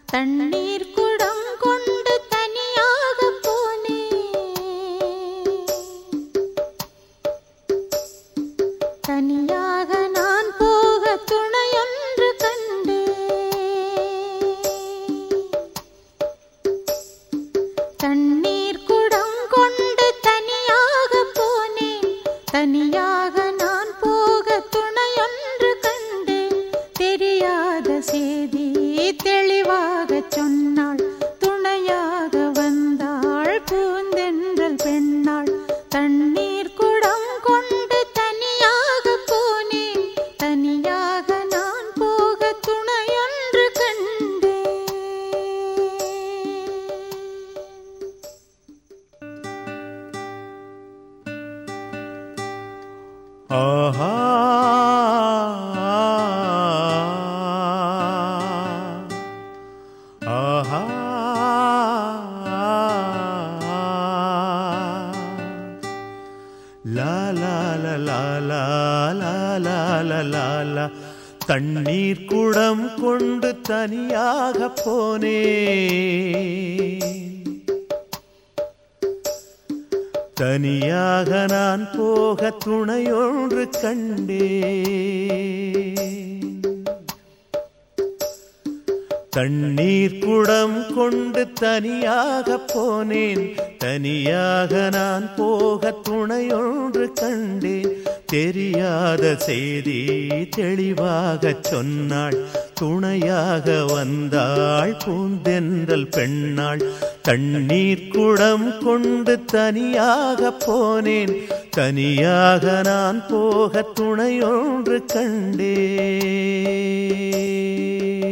தண்ணீர் குடம் கொண்டு தனியாக போனேன் தனியாக நான் போக துணையொன்று கண்டேன் தண்ணீர் குடம் கொண்டு தனியாக போனேன் தனியாக நான் போக துணையொன்று கண்டேன் தெரியாத செய்தி தெளிவாக சொன்னாள் துணையாக வந்தாள் பூந்தென்றல் பெண்ணாள் தண்ணீர் குடம் கொண்டு தனியாக போனேன் தனியாக நான் போக துணையொன்று கண்டேன் ஆஹா ஆஹா லா லா லா லா லா லா லா லா லா லா தண்ணீர் குடம் கொண்டு தனியாக போனேன் தனியாக நான் போக துணையொன்று கண்டேன் தண்ணீர் குடம் கொண்டு தனியாக போனேன் தனியாக நான் போக துணையொன்று கண்டேன் தெரியாத செய்தி தெளிவாக சொன்னாள் துணையாக வந்தாள் பூந்தென்றல் பெண்ணாள் தண்ணீர் குடம் கொண்டு தனியாக போனேன் தனியாக நான் போக துணையொன்று கண்டேன்